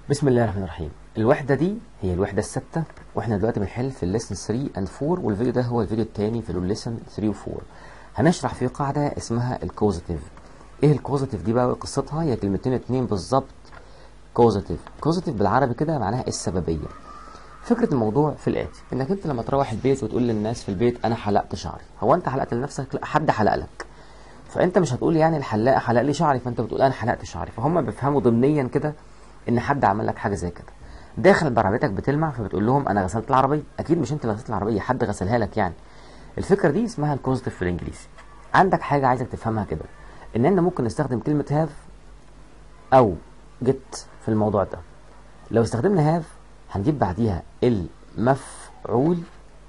بسم الله الرحمن الرحيم الوحدة دي هي الوحدة الثابتة واحنا دلوقتي بنحل في الليسن 3 اند 4 والفيديو ده هو الفيديو الثاني في الليسن 3 و 4 هنشرح فيه قاعدة اسمها الكوزاتيف ايه الكوزاتيف دي بقى قصتها هي كلمتين اتنين بالظبط كوزاتيف كوزاتيف بالعربي كده معناها السببية فكرة الموضوع في الآتي انك انت لما تروح البيت وتقول للناس في البيت انا حلقت شعري هو انت حلقت لنفسك لا حد حلق لك فانت مش هتقول يعني الحلاق حلق لي شعري فانت بتقول انا حلقت شعري فهم بيفهموا ضمنيا كده ان حد عمل لك حاجه زي كده داخل بعربيتك بتلمع فبتقول لهم انا غسلت العربيه اكيد مش انت اللي غسلت العربيه حد غسلها لك يعني الفكره دي اسمها الكوزيتيف في الانجليزي عندك حاجه عايزك تفهمها كده ان احنا ممكن نستخدم كلمه هاف او جيت في الموضوع ده لو استخدمنا هاف هنجيب بعديها المفعول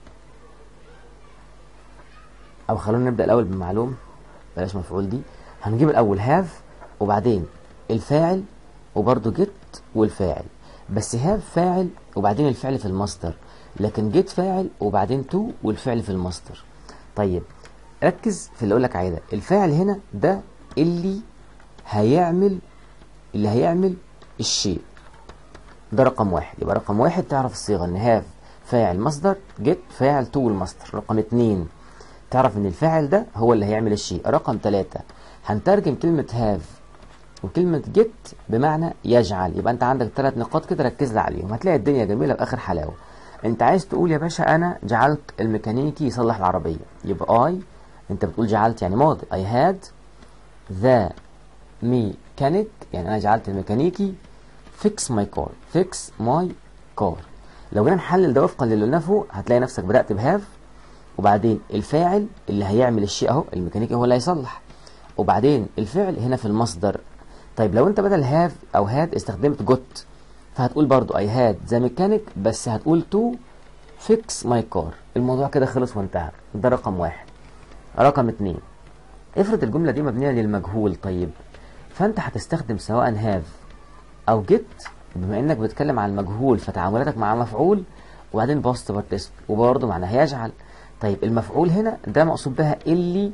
او خلونا نبدا الاول بمعلوم بلاش مفعول دي هنجيب الاول هاف وبعدين الفاعل وبرضه جيت والفاعل بس هاف فاعل وبعدين الفعل في المصدر لكن جيت فاعل وبعدين تو والفعل في المصدر طيب ركز في اللي اقول لك عليه ده الفاعل هنا ده اللي هيعمل اللي هيعمل الشيء ده رقم واحد يبقى رقم واحد تعرف الصيغه ان هاف فاعل مصدر جيت فاعل تو المصدر رقم اتنين تعرف ان الفاعل ده هو اللي هيعمل الشيء رقم ثلاثة هنترجم كلمة هاف وكلمة جيت بمعنى يجعل يبقى انت عندك ثلاث نقاط كده ركز لي عليهم هتلاقي الدنيا جميلة بآخر حلاوة انت عايز تقول يا باشا انا جعلت الميكانيكي يصلح العربية يبقى اي انت بتقول جعلت يعني ماضي I had the mechanic يعني انا جعلت الميكانيكي fix my car fix my car لو جينا نحلل ده وفقا للي قلناه فوق هتلاقي نفسك بدأت بهاف وبعدين الفاعل اللي هيعمل الشيء اهو الميكانيكي هو اللي هيصلح وبعدين الفعل هنا في المصدر طيب لو انت بدل هاف او هاد استخدمت جوت فهتقول برضو اي هاد ذا ميكانيك بس هتقول تو فيكس ماي كار الموضوع كده خلص وانتهى ده رقم واحد رقم اتنين افرض الجملة دي مبنية للمجهول طيب فانت هتستخدم سواء هاف او جيت بما انك بتتكلم عن المجهول فتعاملاتك مع مفعول وبعدين باست بارتيسيبل وبرضه معناها يجعل طيب المفعول هنا ده مقصود بها اللي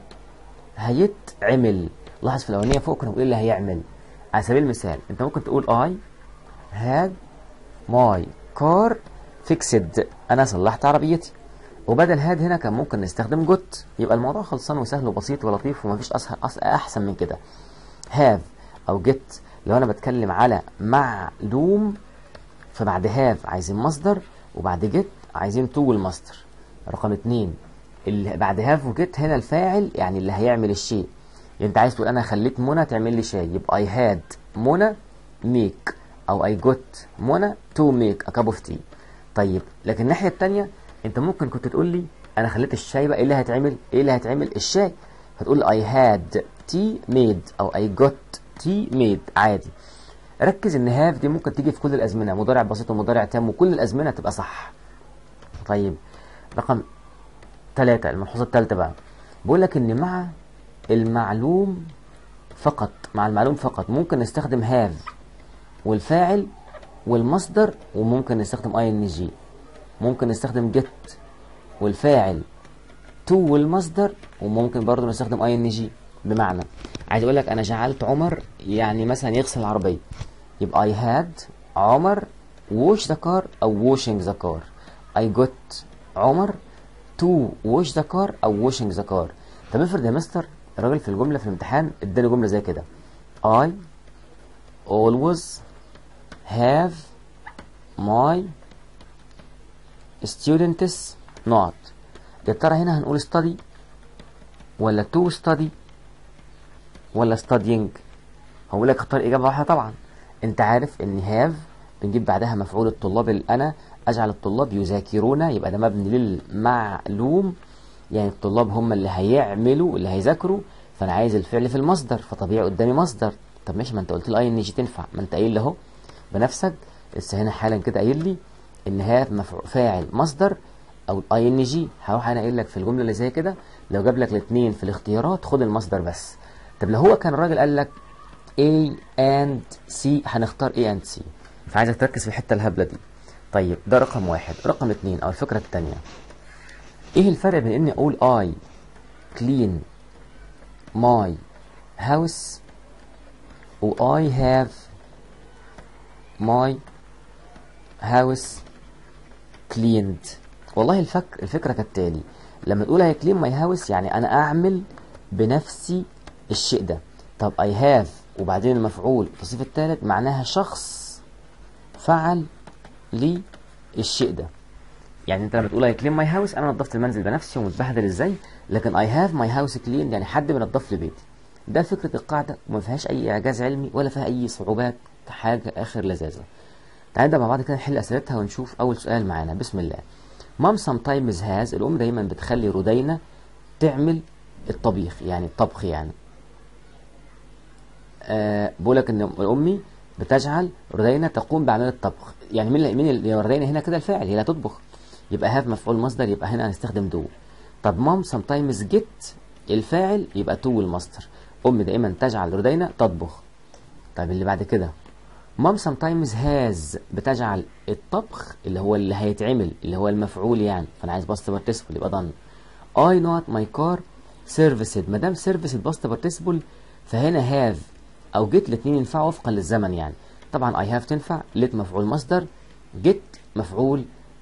هيتعمل لاحظ في الاولانيه فوق كنا بنقول اللي هيعمل على سبيل المثال انت ممكن تقول اي هاد ماي كار فيكسد انا صلحت عربيتي وبدل هاد هنا كان ممكن نستخدم جوت يبقى الموضوع خلصان وسهل وبسيط ولطيف ومفيش أسهل أس احسن من كده هاف او جيت لو انا بتكلم على معلوم فبعد هاف عايزين مصدر وبعد جيت عايزين تو المصدر رقم اتنين اللي بعد هاف وجيت هنا الفاعل يعني اللي هيعمل الشيء يعني انت عايز تقول انا خليت منى تعمل لي شاي يبقى اي هاد منى ميك او اي جوت منى تو ميك ا كاب اوف تي طيب لكن الناحيه الثانيه انت ممكن كنت تقول لي انا خليت الشاي بقى ايه اللي هيتعمل ايه اللي هيتعمل الشاي هتقول اي هاد تي ميد او اي جوت تي ميد عادي ركز ان هاف دي ممكن تيجي في كل الازمنه مضارع بسيط ومضارع تام وكل الازمنه تبقى صح طيب رقم ثلاثة الملحوظة الثالثة بقى بيقول لك ان مع المعلوم فقط مع المعلوم فقط ممكن نستخدم هاف والفاعل والمصدر وممكن نستخدم اي ان جي ممكن نستخدم جيت والفاعل تو والمصدر وممكن برضه نستخدم اي ان جي بمعنى عايز اقول لك انا جعلت عمر يعني مثلا يغسل العربيه يبقى اي هاد عمر ووش ذا كار او ووشنج ذا كار اي جوت عمر تو ووش ذا كار او ووشنج ذا كار طب افرض يا مستر الراجل في الجمله في الامتحان اداني جمله زي كده I always have my students not يا ترى هنا هنقول study ولا to study ولا studying هقول لك اختار اجابه واحده طبعا انت عارف ان have بنجيب بعدها مفعول الطلاب اللي انا اجعل الطلاب يذاكرون يبقى ده مبني للمعلوم يعني الطلاب هم اللي هيعملوا اللي هيذاكروا فانا عايز الفعل في المصدر فطبيعي قدامي مصدر طب ماشي ما انت قلت لي اي ان جي تنفع ما انت قايل لي اهو بنفسك لسه هنا حالا كده قايل لي ان هي فاعل مصدر او اي ان جي هروح انا قايل لك في الجمله اللي زي كده لو جاب لك الاثنين في الاختيارات خد المصدر بس طب لو هو كان الراجل قال لك A and C هنختار A and C فعايزك تركز في الحته الهبله دي طيب ده رقم واحد رقم اتنين او الفكره الثانيه ايه الفرق بين اني اقول I clean my house و I have my house cleaned والله الفك... الفكرة كالتالي لما تقول I clean my house يعني أنا أعمل بنفسي الشيء ده طب I have وبعدين المفعول التصريف الثالث معناها شخص فعل لي الشيء ده يعني انت لما تقول I clean my house انا نظفت المنزل بنفسي ومتبهدل ازاي لكن I have my house clean يعني حد بينظف لي بيتي ده فكرة القاعدة وما فيهاش أي إعجاز علمي ولا فيها أي صعوبات حاجة آخر لذاذة تعالى نبدأ مع بعض كده نحل أسئلتها ونشوف أول سؤال معانا بسم الله مام sometimes has الأم دايما بتخلي رودينا تعمل الطبيخ يعني الطبخ يعني آه بقول لك ان امي بتجعل رودينا تقوم بعمل الطبخ يعني مين اللي مين اللي رودينا هنا كده الفاعل هي اللي هتطبخ يبقى هاف مفعول مصدر يبقى هنا هنستخدم دو طب مام sometimes get الفاعل يبقى تو المصدر امي دائما تجعل رودينا تطبخ طيب اللي بعد كده مام sometimes has بتجعل الطبخ اللي هو اللي هيتعمل اللي هو المفعول يعني فانا عايز باست بارتيسيبل يبقى done I not my car serviced ما دام serviced باست بارتيسيبل فهنا have او get الاثنين ينفعوا وفقا للزمن يعني طبعا I have تنفع let مفعول مصدر get مفعول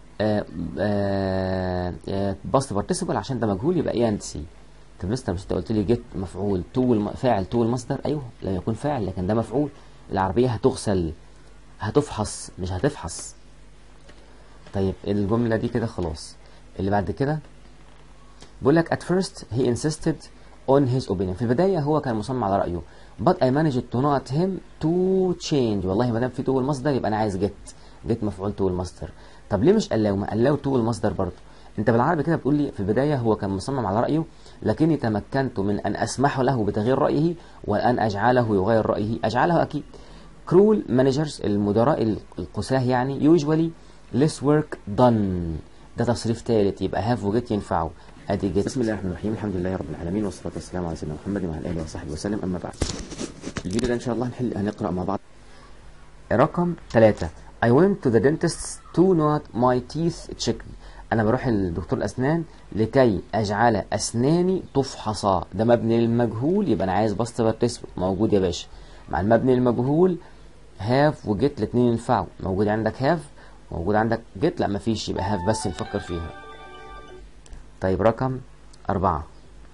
باست بارتيسيبل عشان ده مجهول يبقى ايه اند سي طب مستر مش انت قلت لي جيت مفعول تو الم... فاعل تو المصدر ايوه لم يكن فاعل لكن ده مفعول العربيه هتغسل هتفحص مش هتفحص طيب الجمله دي كده خلاص اللي بعد كده بيقول لك at first he insisted on his opinion في البدايه هو كان مصمم على رايه but I managed to not him to change والله ما دام في تو المصدر يبقى انا عايز جيت جيت مفعول تو المصدر طب ليه مش allow ما allow تو المصدر برضه انت بالعربي كده بتقول لي في البدايه هو كان مصمم على رايه لكني تمكنت من ان اسمح له بتغيير رايه وان اجعله يغير رايه اجعله اكيد كرول مانجرز المدراء القساه يعني usually less work done ده تصريف ثالث يبقى هاف وجيت ينفعوا ادي جيت بسم الله الرحمن الرحيم الحمد لله رب العالمين والصلاه والسلام على سيدنا محمد وعلى اله وصحبه وسلم اما بعد الفيديو ده ان شاء الله هنحل هنقرا مع بعض رقم ثلاثة I went to the dentist to not my teeth checked انا بروح لدكتور الاسنان لكي اجعل اسناني تفحص ده مبني للمجهول يبقى انا عايز باست بارتيسيبل موجود يا باشا مع المبني للمجهول هاف وجيت الاثنين ينفعوا موجود عندك هاف موجود عندك جيت لا مفيش يبقى هاف بس نفكر فيها طيب رقم أربعة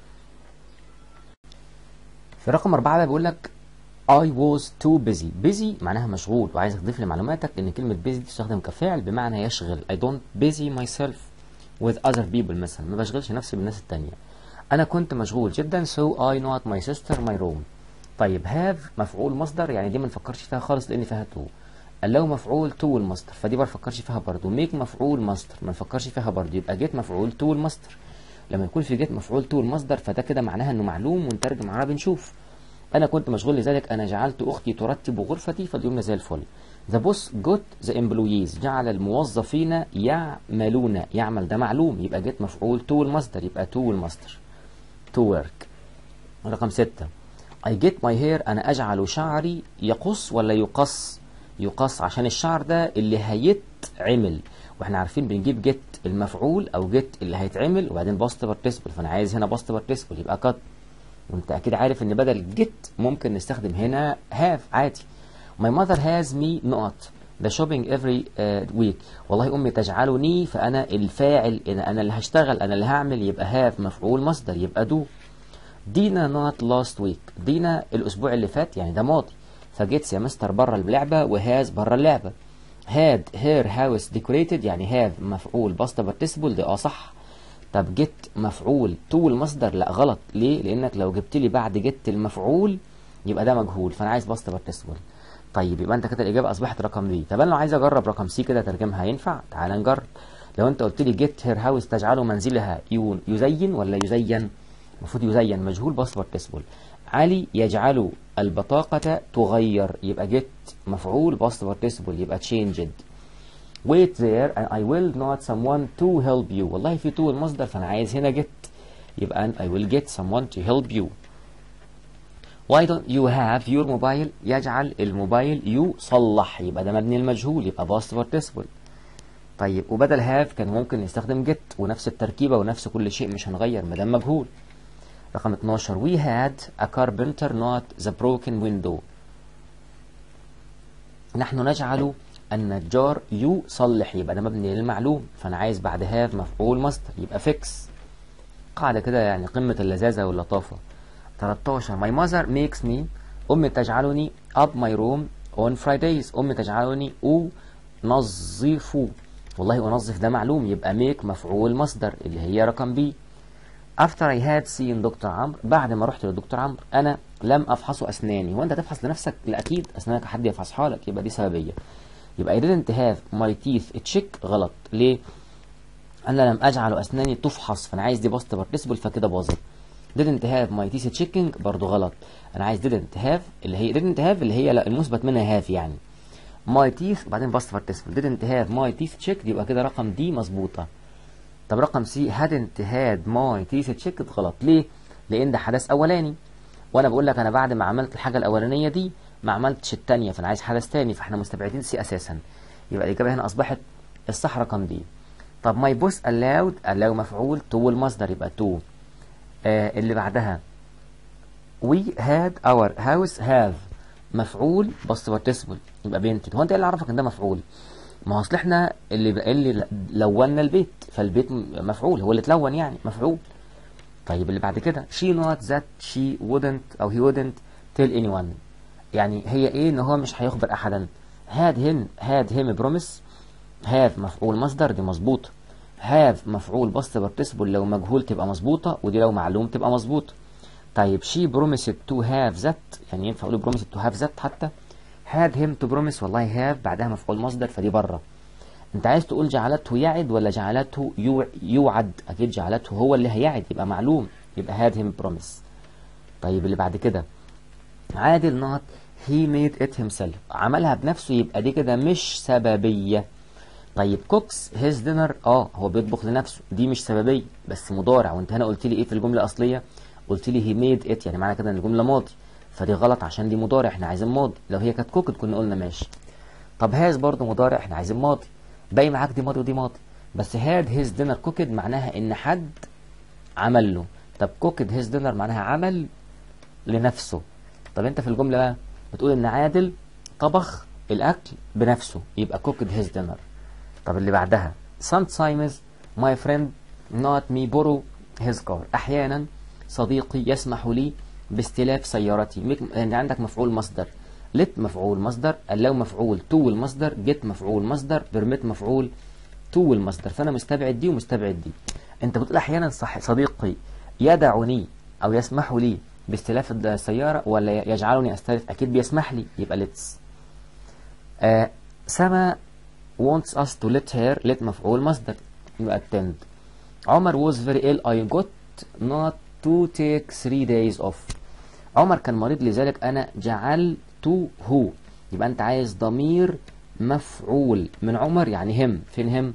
في رقم أربعة بقى بيقول لك I was too busy busy معناها مشغول وعايزك تضيف لمعلوماتك ان كلمة busy تستخدم كفعل بمعنى يشغل I don't busy myself with other people مثلا ما بشغلش نفسي بالناس التانية انا كنت مشغول جدا so I not my sister my room طيب have مفعول مصدر يعني دي ما نفكرش فيها خالص لان فيها تو allow مفعول to المصدر فدي ما نفكرش فيها برضو make مفعول مصدر ما نفكرش فيها برضو يبقى get مفعول to المصدر لما يكون في get مفعول to المصدر فده كده معناها انه معلوم ونترجم عربي نشوف انا كنت مشغول لذلك انا جعلت اختي ترتب غرفتي فاليوم زي الفل The boss got the employees جعل الموظفين يعملون يعمل ده معلوم يبقى get مفعول to المصدر يبقى to المصدر to work رقم ستة I get my hair أنا أجعل شعري يقص ولا يقص يقص عشان الشعر ده اللي هيتعمل واحنا عارفين بنجيب جيت المفعول او جيت اللي هيتعمل وبعدين باست بارتيسيبل فانا عايز هنا باست بارتيسيبل يبقى كات وانت اكيد عارف ان بدل جيت ممكن نستخدم هنا هاف عادي My mother has me not the shopping every uh, week والله امي تجعلني فانا الفاعل انا اللي هشتغل انا اللي هعمل يبقى هاف مفعول مصدر يبقى دو دينا not last week دينا الاسبوع اللي فات يعني ده ماضي فجيتس يا مستر بره اللعبه وهاز بره اللعبه had her house decorated يعني have مفعول باست بارتيسيبل ده اه صح طب جيت مفعول تو المصدر لا غلط ليه لانك لو جبت لي بعد جيت المفعول يبقى ده مجهول فانا عايز باست بارتيسيبل طيب يبقى انت كده الاجابه اصبحت رقم بي طب انا لو عايز اجرب رقم سي كده ترجمها هينفع تعال نجرب لو انت قلت لي جيت هير هاوس تجعله منزلها يزين ولا يزين المفروض يزين مجهول باست بارتيسيبل علي يجعل البطاقة تغير يبقى get مفعول باست participle يبقى changed wait there and I will not someone to help you والله في to المصدر فأنا عايز هنا get يبقى I will get someone to help you why don't you have your mobile يجعل الموبايل يصلح يبقى ده مبني المجهول يبقى باست participle طيب وبدل have كان ممكن نستخدم get ونفس التركيبة ونفس كل شيء مش هنغير ما دام مجهول رقم 12 we had a carpenter not the broken window نحن نجعل النجار يصلح يبقى ده مبني للمعلوم فانا عايز بعد هاف مفعول مصدر يبقى فيكس قاعدة كده يعني قمة اللذاذة واللطافة 13 My mother makes me أمي تجعلني up my room on Fridays أمي تجعلني أنظف والله أنظف ده معلوم يبقى make مفعول مصدر اللي هي رقم بي After I had seen دكتور عمرو بعد ما رحت للدكتور عمرو أنا لم أفحص أسناني هو أنت تفحص لنفسك لا أكيد أسنانك حد يفحصها لك يبقى دي سببية يبقى I didn't have my teeth check غلط ليه؟ أنا لم أجعل أسناني تفحص فأنا عايز دي باست بارتيسيبل فكده باظت didn't have my teeth checking برضو غلط أنا عايز didn't have اللي هي didn't have اللي هي لا المثبت منها have يعني my teeth وبعدين باست بارتيسيبل didn't have my teeth checked يبقى كده رقم دي مظبوطة طب رقم سي hadn't had my teeth checked غلط ليه؟ لأن ده حدث أولاني وأنا بقول لك أنا بعد ما عملت الحاجة الأولانية دي ما عملتش التانية فأنا عايز حدث تاني فإحنا مستبعدين سي أساسا يبقى الإجابة هنا أصبحت الصح رقم دي طب my boss allowed allow مفعول to المصدر يبقى to آه اللي بعدها we had our house have مفعول بس participle يبقى بنت هو انت ايه اللي عرفك ان ده مفعول ما هو اصل احنا اللي اللي لونا البيت فالبيت مفعول هو اللي اتلون يعني مفعول طيب اللي بعد كده she not that she wouldn't او he wouldn't tell anyone يعني هي ايه ان هو مش هيخبر احدا had him had him promise have مفعول مصدر دي مظبوطة have مفعول بس participle لو مجهول تبقى مظبوطة ودي لو معلوم تبقى مظبوطة طيب she promised to have that يعني ينفع اقول promised to have that حتى had him to promise والله have بعدها مفعول مصدر فدي بره انت عايز تقول جعلته يعد ولا جعلته يو... يوعد اكيد جعلته هو اللي هيعد يبقى معلوم يبقى had him promise طيب اللي بعد كده عادل not he made it himself عملها بنفسه يبقى دي كده مش سببيه طيب كوكس هيز دينر اه هو بيطبخ لنفسه دي مش سببيه بس مضارع وانت هنا قلت لي ايه في الجمله الاصليه قلت لي هي ميد ات يعني معنى كده ان الجمله ماضي فدي غلط عشان دي مضارع احنا عايزين ماضي لو هي كانت كوكد كنا قلنا ماشي طب هاز برضه مضارع احنا عايزين ماضي باقي معاك دي ماضي ودي ماضي بس هاد هيز دينر كوكد معناها ان حد عمل له طب كوكد هيز دينر معناها عمل لنفسه طب انت في الجمله بقى بتقول ان عادل طبخ الاكل بنفسه يبقى كوكد هيز دينر طب اللي بعدها sometimes my friend not me borrow his car احيانا صديقي يسمح لي باستلاف سيارتي يعني عندك مفعول مصدر let مفعول مصدر allow مفعول to المصدر get مفعول مصدر permit مفعول to المصدر فانا مستبعد دي ومستبعد دي انت بتقول احيانا صح صديقي يدعني او يسمح لي باستلاف السيارة ولا يجعلني استلف اكيد بيسمح لي يبقى let's آه سما wants us to let her let مفعول مصدر يبقى attend عمر was very ill I got not to take three days off عمر كان مريض لذلك أنا جعلته يبقى أنت عايز ضمير مفعول من عمر يعني هم فين هم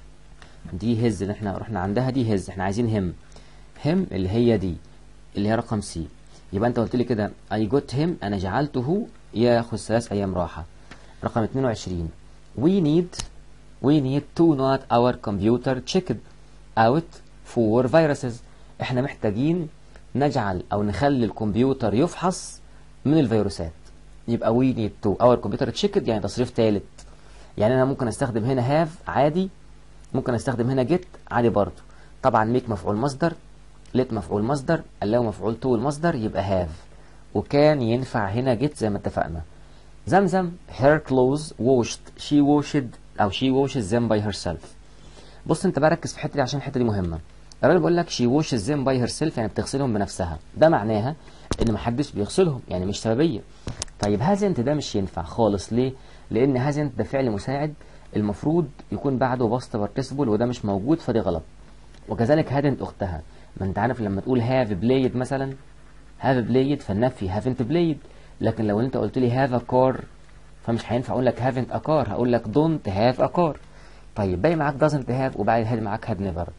دي هز اللي احنا رحنا عندها دي هز احنا عايزين هم هم اللي هي دي اللي هي رقم سي يبقى انت قلت لي كده I got him انا جعلته ياخذ ثلاث ايام راحه رقم 22 we need we need to not our computer checked out for viruses احنا محتاجين نجعل او نخلي الكمبيوتر يفحص من الفيروسات يبقى we need to our computer checked يعني تصريف ثالث يعني انا ممكن استخدم هنا have عادي ممكن استخدم هنا get عادي برضه طبعا make مفعول مصدر let مفعول مصدر allow مفعول to المصدر يبقى have وكان ينفع هنا get زي ما اتفقنا زمزم her clothes washed she washed او she washes them by herself بص انت بقى ركز في الحته دي عشان الحته دي مهمه الراجل بيقول لك she washes them by herself يعني بتغسلهم بنفسها ده معناها ان محدش بيغسلهم يعني مش سببيه طيب هازنت ده مش ينفع خالص ليه لان هازنت ده فعل مساعد المفروض يكون بعده باست بارتيسيبل وده مش موجود فدي غلط وكذلك هادنت اختها ما انت عارف لما تقول هاف بلايد مثلا هاف بلايد فالنفي هافنت بلايد لكن لو انت قلت لي هاف ا كار فمش هينفع اقول لك هافنت ا كار هقول لك دونت هاف ا كار طيب باقي معاك دازنت هاف وبعد هاد معاك هاد نيفر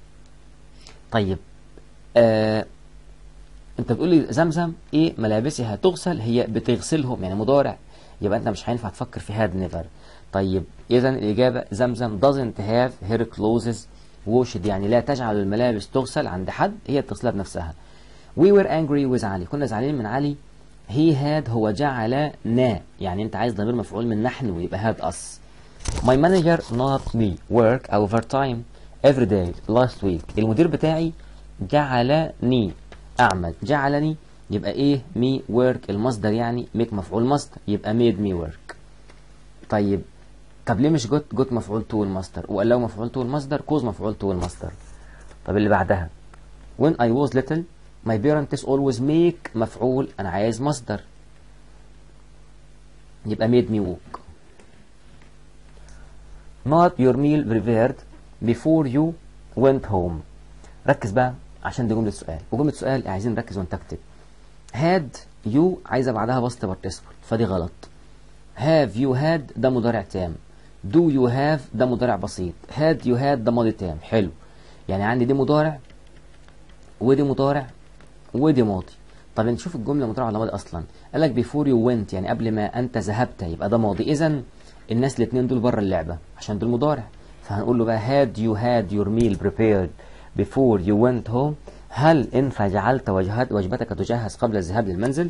طيب آه انت بتقول لي زمزم ايه ملابسي هتغسل هي بتغسلهم يعني مضارع يبقى انت مش هينفع تفكر في هاد نيفر طيب اذا الاجابه زمزم doesn't have her clothes washed يعني لا تجعل الملابس تغسل عند حد هي بتغسلها بنفسها we were angry with علي كنا زعلانين من علي he had هو جعلنا يعني انت عايز ضمير مفعول من نحن ويبقى had us my manager not me work overtime every day last week المدير بتاعي جعلني اعمل جعلني يبقى ايه me work المصدر يعني make مفعول مصدر يبقى made me work طيب طب ليه مش جوت جوت مفعول تو المصدر وقال لو مفعول تو المصدر كوز مفعول تو المصدر طب اللي بعدها when I was little my parents always make مفعول انا عايز مصدر يبقى made me walk not your meal prepared before you went home ركز بقى عشان دي جملة سؤال وجملة سؤال عايزين نركز وانت تكتب had you عايزة بعدها باست participle فدي غلط have you had ده مضارع تام do you have ده مضارع بسيط had you had ده ماضي تام حلو يعني عندي دي مضارع ودي مضارع ودي ماضي طب نشوف الجملة مضارع ولا ماضي أصلا قال لك before you went يعني قبل ما أنت ذهبت يبقى ده ماضي إذا الناس الاثنين دول بره اللعبة عشان دول مضارع فهنقول له بقى had you had your meal prepared before you went home هل إن فجعلت وجهت وجبتك تجهز قبل الذهاب للمنزل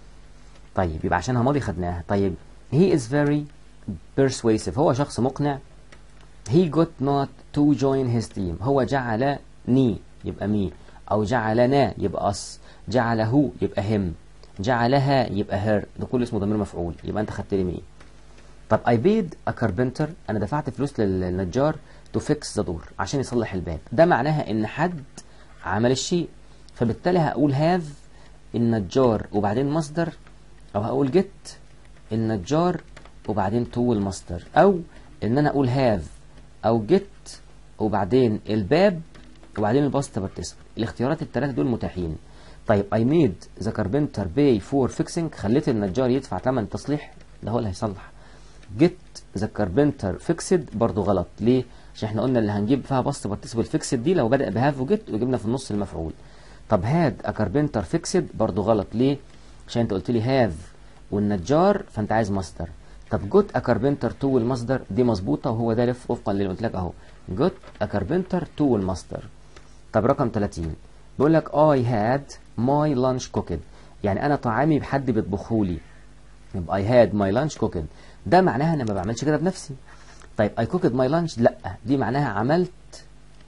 طيب يبقى عشانها ماضي خدناها طيب he is very persuasive هو شخص مقنع he got not to join his team هو جعلني يبقى مي أو جعلنا يبقى us جعله يبقى him جعلها يبقى her ده كله اسمه ضمير مفعول يبقى أنت خدت لي مي طب I paid a carpenter أنا دفعت فلوس للنجار to fix the door عشان يصلح الباب ده معناها إن حد عمل الشيء فبالتالي هقول have النجار وبعدين مصدر أو هقول get النجار وبعدين تو المصدر او ان انا اقول هاف او جيت وبعدين الباب وبعدين الباست بارتيسيبل الاختيارات الثلاثه دول متاحين طيب اي ميد ذا كاربنتر باي فور فيكسنج خليت النجار يدفع ثمن تصليح ده هو اللي هيصلح جيت ذا كاربنتر فيكسد برضه غلط ليه عشان احنا قلنا اللي هنجيب فيها باست بارتيسيبل فيكسد دي لو بدا بهاف وجيت وجبنا في النص المفعول طب هاد ا كاربنتر فيكسد برضه غلط ليه عشان انت قلت لي هاف والنجار فانت عايز مصدر طب جوت اكاربنتر تو المصدر دي مظبوطه وهو ده لف وفقا للي قلت لك اهو جوت اكاربنتر تو المصدر طب رقم 30 بيقول لك اي هاد ماي لانش كوكد يعني انا طعامي بحد بيطبخه لي يبقى اي هاد ماي لانش كوكد ده معناها انا ما بعملش كده بنفسي طيب اي كوكد ماي لانش لا دي معناها عملت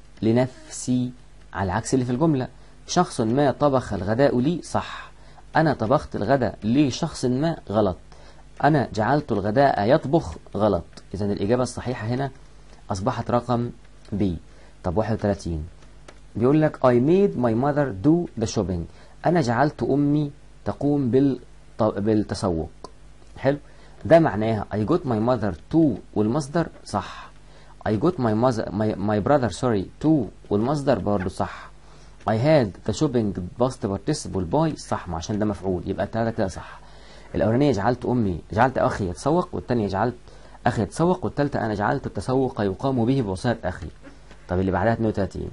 لنفسي على عكس اللي في الجمله شخص ما طبخ الغداء لي صح انا طبخت الغداء لشخص ما غلط أنا جعلت الغداء يطبخ غلط إذا الإجابة الصحيحة هنا أصبحت رقم B طب 31 بيقول لك I made my mother do the shopping أنا جعلت أمي تقوم بالط... بالتسوق حلو ده معناها I got my mother to والمصدر صح I got my mother my, my brother sorry to والمصدر برضه صح I had the shopping past participle by صح ما عشان ده مفعول يبقى التلاتة كده صح الأولانية جعلت أمي جعلت أخي يتسوق والثانية جعلت أخي يتسوق والثالثة أنا جعلت التسوق يقام به بواسطة أخي طب اللي بعدها 32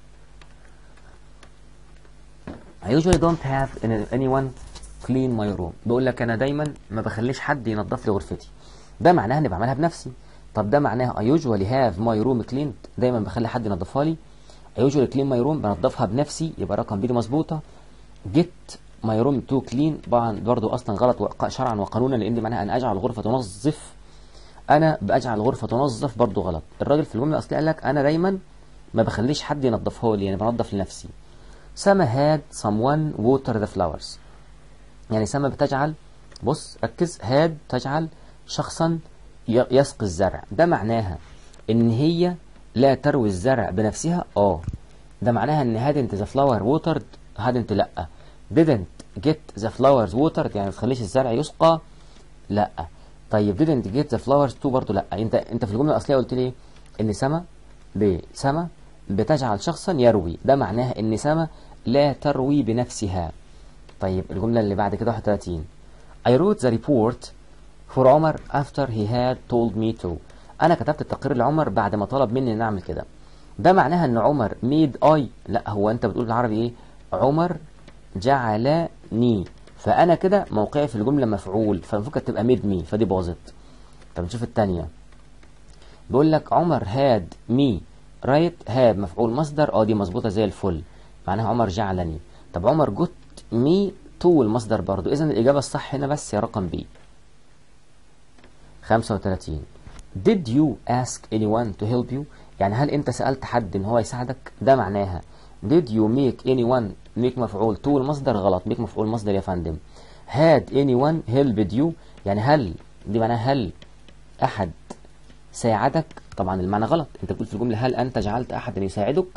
I usually don't have anyone clean my room بقول لك أنا دايما ما بخليش حد ينظف لي غرفتي ده معناها إني بعملها بنفسي طب ده معناها I usually have my room cleaned دايما بخلي حد ينظفها لي I usually clean my room بنظفها بنفسي يبقى رقم بي دي مظبوطة get my room to clean طبعا برضو اصلا غلط شرعا وقانونا لان دي معناها ان اجعل الغرفه تنظف انا باجعل الغرفه تنظف برضو غلط الراجل في الجمله الاصليه قال لك انا دايما ما بخليش حد ينظفها لي يعني بنظف لنفسي سما had someone water the flowers يعني سما بتجعل بص ركز هاد تجعل شخصا يسقي الزرع ده معناها ان هي لا تروي الزرع بنفسها اه ده معناها ان hadn't the flower watered hadn't لا didn't get the flowers watered يعني ما تخليش الزرع يسقى لا طيب didn't get the flowers to برضه لا انت انت في الجمله الاصليه قلت لي ان سما بسما بتجعل شخصا يروي ده معناها ان سما لا تروي بنفسها طيب الجمله اللي بعد كده 31 I wrote the report for عمر after he had told me to انا كتبت التقرير لعمر بعد ما طلب مني ان اعمل كده ده معناها ان عمر made I لا هو انت بتقول بالعربي ايه عمر جعلني فانا كده موقعي في الجمله مفعول فالمفروض تبقى ميد مي فدي باظت طب نشوف الثانيه بيقول لك عمر هاد مي رايت هاد مفعول مصدر اه دي مظبوطه زي الفل معناها عمر جعلني طب عمر جوت مي تو المصدر برضو اذا الاجابه الصح هنا بس يا رقم بي 35 did you ask anyone to help you يعني هل انت سألت حد ان هو يساعدك ده معناها did you make anyone make مفعول to المصدر غلط make مفعول مصدر يا فندم had anyone helped you يعني هل دي معناها هل احد ساعدك طبعا المعنى غلط انت بتقول في الجملة هل انت جعلت احدا يساعدك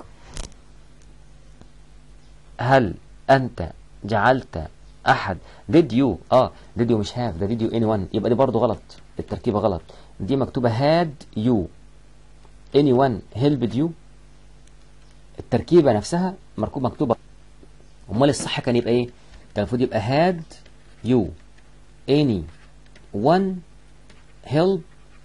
هل انت جعلت احد did you اه did you مش have ده did you anyone يبقى دي برضو غلط التركيبة غلط دي مكتوبة had you anyone helped you التركيبة نفسها مركوب مكتوبة امال الصح كان يبقى ايه كان المفروض يبقى had you any one help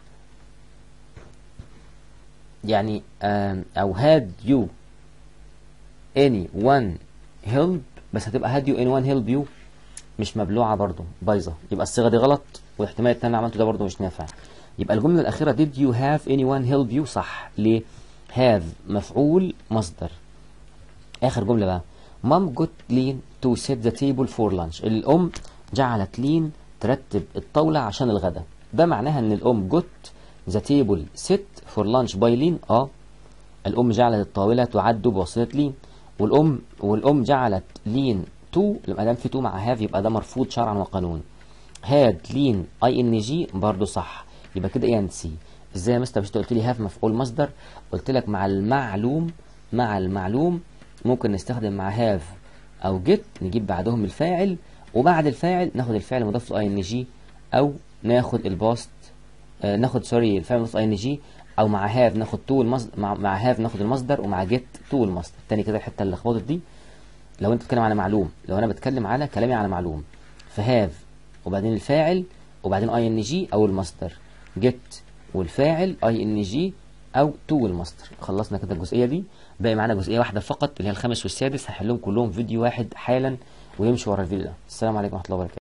يعني آم، او had you any one help بس هتبقى had you any one help you مش مبلوعة برضو بايظة يبقى الصيغة دي غلط والاحتمال التاني اللي عملته ده برضو مش نافع يبقى الجملة الأخيرة did you have anyone help you صح ليه have مفعول مصدر آخر جملة بقى mom got Lean to set the table for lunch الأم جعلت لين ترتب الطاولة عشان الغداء ده معناها إن الأم got the table set for lunch by Lean اه الأم جعلت الطاولة تعد بواسطة لين والأم والأم جعلت لين تو لما دام في تو مع هاف يبقى ده مرفوض شرعا وقانون هاد لين اي ان جي برضه صح يبقى كده ايه سي ازاي يا مستر مش قلت لي هاف مفعول مصدر قلت لك مع المعلوم مع المعلوم ممكن نستخدم مع هاف او جيت نجيب بعدهم الفاعل وبعد الفاعل ناخد الفعل المضاف له اي ان جي او ناخد الباست آه ناخد سوري الفعل المضاف اي ان جي او مع هاف ناخد تو المصدر مع, مع هاف ناخد المصدر ومع جيت تو المصدر تاني كده الحته اللي لخبطت دي لو انت بتتكلم على معلوم لو انا بتكلم على كلامي على معلوم فهاف وبعدين الفاعل وبعدين اي ان جي او المصدر جيت والفاعل اي ان جي او تو المصدر خلصنا كده الجزئيه دي باقي معانا جزئيه واحده فقط اللي هي الخامس والسادس هحلهم كلهم فيديو واحد حالا ويمشي ورا الفيديو ده السلام عليكم ورحمه الله وبركاته